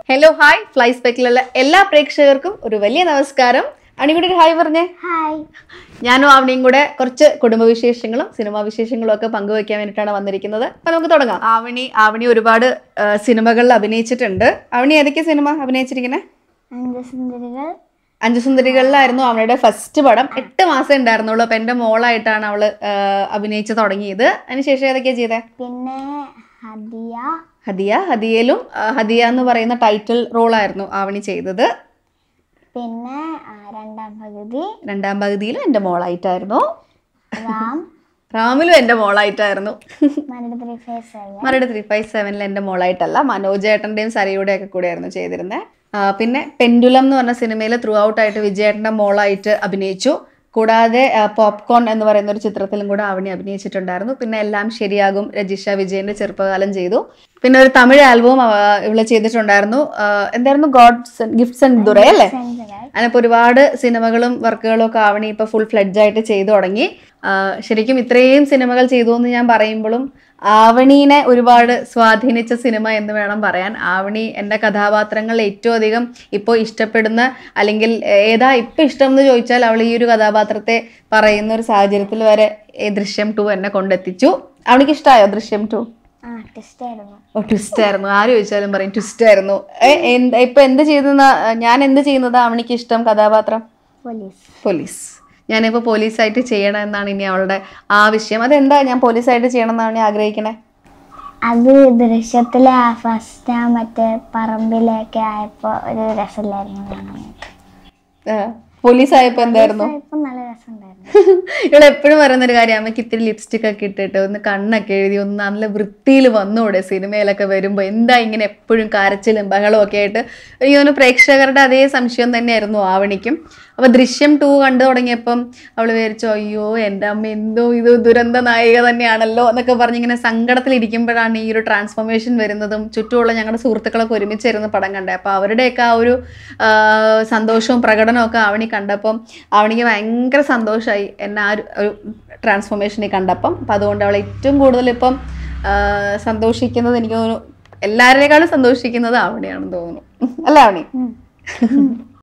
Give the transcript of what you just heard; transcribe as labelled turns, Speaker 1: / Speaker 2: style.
Speaker 1: Hello hi fly സ്പെക്കിലുള്ള എല്ലാ പ്രേക്ഷകർക്കും ഒരു വലിയ നമസ്കാരം അണികൂടി ഒരു ഹായ് പറഞ്ഞേ
Speaker 2: ഹായ്
Speaker 1: ഞാനും ആവണിയും കൂടെ കുറച്ച് കുടുംബവിശേഷങ്ങളും സിനിമാ വിശേഷങ്ങളും ഒക്കെ പങ്കുവയ്ക്കാൻ വേണ്ടിയിട്ടാണ് വന്നിരിക്കുന്നത് അപ്പൊ നമുക്ക് തുടങ്ങാം ആവണി ആവണി ഒരുപാട് ആ, സിനിമകളിൽ അഭിനയിച്ചിട്ടുണ്ട് ആവണി ഏതൊക്കെ സിനിമ അഭിനയിച്ചിരിക്കുന്നത്
Speaker 2: അഞ്ച് സുന്ദരികൾ
Speaker 1: അഞ്ചു സുന്ദരികളിലായിരുന്നു അവളുടെ ഫസ്റ്റ് പടം എട്ട് മാസം ഉണ്ടായിരുന്നുള്ളൂ അപ്പൊ എന്റെ മോളായിട്ടാണ് അവള് ആ, അഭിനയിച്ച് തുടങ്ങിയത് അതിനുശേഷം ഏതൊക്കെയാ ചെയ്തേ
Speaker 2: പിന്നെ ഹദിയ
Speaker 1: ഹദിയ ഹദിയയിലും ആ, ഹദിയ എന്ന് പറയുന്ന ടൈറ്റിൽ റോളായിരുന്നു ആവണി ചെയ്തത്
Speaker 2: പിന്നെ ആ, രണ്ടാം പകുതി
Speaker 1: രണ്ടാം പകുതിയിലും എൻ്റെ മോളായിട്ടായിരുന്നു
Speaker 2: റാം
Speaker 1: റാമിലും എൻ്റെ മോളായിട്ടായിരുന്നു
Speaker 2: മരട് ത്രീ ഫൈവ് സെവൻ
Speaker 1: മറുപടി ത്രീ ഫൈവ് സെവനിൽ എൻ്റെ മോളായിട്ടല്ല മനോജ് ഏട്ടൻ്റെയും സരയുടെയും ഒക്കെ കൂടെയായിരുന്നു ചെയ്തിരുന്നത് പിന്നെ പെൻഡുലം എന്ന് പറഞ്ഞ സിനിമയിൽ ത്രൂ ഔട്ട് ആയിട്ട് വിജയേട്ടൻ്റെ മോളായിട്ട് അഭിനയിച്ചു കൂടാതെ പോപ്കോൺ എന്ന് പറയുന്ന ഒരു ചിത്രത്തിലും കൂടെ അവണി അഭിനയിച്ചിട്ടുണ്ടായിരുന്നു പിന്നെ എല്ലാം ശരിയാകും രജിഷ വിജയന്റെ ചെറുപ്പകാലം ചെയ്തു പിന്നെ ഒരു തമിഴ് ആൽബവും ഇവള് ചെയ്തിട്ടുണ്ടായിരുന്നു ആ, എന്തായിരുന്നു ഗോഡ്സ് ഗിഫ്റ്റ്സ് ആൻഡ് ദുറേ അല്ലേ
Speaker 2: സെഞ്ചുറൽ
Speaker 1: അതിനിപ്പോൾ ഒരുപാട് സിനിമകളും വർക്കുകളും ഒക്കെ ആവണി ഇപ്പോൾ ഫുൾ ഫ്ലെഡ്ജ് ആയിട്ട് ചെയ്തു തുടങ്ങി ആ, ശരിക്കും ഇത്രയും സിനിമകൾ ചെയ്തു എന്ന് ഞാൻ പറയുമ്പോഴും ആവണീനെ ഒരുപാട് സ്വാധീനിച്ച സിനിമ എന്ന് വേണം പറയാൻ ആവണി എൻ്റെ കഥാപാത്രങ്ങൾ ഏറ്റവും അധികം ഇപ്പോൾ ഇഷ്ടപ്പെടുന്ന അല്ലെങ്കിൽ ഏതാ ഇപ്പം ഇഷ്ടം എന്ന് ചോദിച്ചാൽ അവൾ ഈ ഒരു കഥാപാത്രത്തെ പറയുന്ന ഒരു സാഹചര്യത്തിൽ വരെ ഈ ദൃശ്യം ടു എന്നെ കൊണ്ടെത്തിച്ചു അവണിക്ക് ഇഷ്ടമായോ ദൃശ്യം ടു
Speaker 2: ആ ട്വിസ്റ്റ് ആയിരുന്നു
Speaker 1: ഓ ട്വിസ്റ്റ് ആയിരുന്നു ആര് ചോദിച്ചാലും പറയും ട്വിസ്റ്റ് ആയിരുന്നു ഏ, എന്ത് ഇപ്പൊ എന്ത് ചെയ്യുന്ന ഞാൻ എന്ത് ചെയ്യുന്നതാ അവനിക്ക് ഇഷ്ടം കഥാപാത്രം
Speaker 2: പോലീസ്
Speaker 1: പോലീസ് ഞാനിപ്പോൾ പോലീസായിട്ട് ചെയ്യണം എന്നാണ് ഇനി അവളുടെ ആവശ്യം അതെന്താ ഞാൻ പോലീസായിട്ട് ചെയ്യണം എന്നാണ് ഞാൻ ആഗ്രഹിക്കണേ
Speaker 2: അത് ദൃശ്യത്തിലെ ആ ഫസ്റ്റ് ആ മറ്റേ പറമ്പിലൊക്കെ ആയപ്പോ ഒരു രസമില്ലായിരുന്നു കാണാനായിട്ട്.
Speaker 1: പോലീസായപ്പോൾ എന്തായിരുന്നു
Speaker 2: ഇപ്പൊ നല്ല രസമുണ്ടായിരുന്നു
Speaker 1: ഇവിടെ എപ്പോഴും പറയുന്ന ഒരു കാര്യം അമ്മയ്ക്ക് ഇത്തിരി ലിപ്സ്റ്റിക് ഒക്കെ ഇട്ടിട്ട് ഒന്ന് കണ്ണൊക്കെ എഴുതി ഒന്ന് നല്ല വൃത്തിയിൽ വന്നൂടെ സിനിമയിലൊക്കെ വരുമ്പോൾ എന്താ ഇങ്ങനെ എപ്പോഴും കരച്ചിലും ബഹളവും ഒക്കെ ആയിട്ട് ഈ ഒരു പ്രേക്ഷകരുടെ അതേ സംശയം തന്നെയായിരുന്നു ആവണിക്കും അപ്പൊ ദൃശ്യം ടു കണ്ടു തുടങ്ങിയപ്പം അവൾ വിചാരിച്ചു അയ്യോ എൻ്റെ അമ്മ എന്തോ ഇത് ദുരന്ത നായിക തന്നെയാണല്ലോ എന്നൊക്കെ പറഞ്ഞിങ്ങനെ സങ്കടത്തിലിരിക്കുമ്പോഴാണ് ഈ ഒരു ട്രാൻസ്ഫോർമേഷൻ വരുന്നതും ചുറ്റുമുള്ള ഞങ്ങളുടെ സുഹൃത്തുക്കളൊക്കെ ഒരുമിച്ച് ഇരുന്ന് പടം കണ്ടത് അപ്പോൾ അവരുടെയൊക്കെ ആ ഒരു ആ, സന്തോഷവും പ്രകടനവും ഒക്കെ ആവണി കണ്ടപ്പം ആവണിക്ക് ഭയങ്കര സന്തോഷമായി എന്നെ ആ ഒരു ഒരു ട്രാൻസ്ഫോർമേഷനിൽ കണ്ടപ്പം അപ്പം അതുകൊണ്ട് അവൾ ഏറ്റവും കൂടുതൽ ഇപ്പം ആ, സന്തോഷിക്കുന്നത് എനിക്ക് തോന്നുന്നു എല്ലാവരേക്കാളും സന്തോഷിക്കുന്നത് ആവണിയാണെന്ന് തോന്നുന്നു അല്ല ആവണി
Speaker 2: ഉം.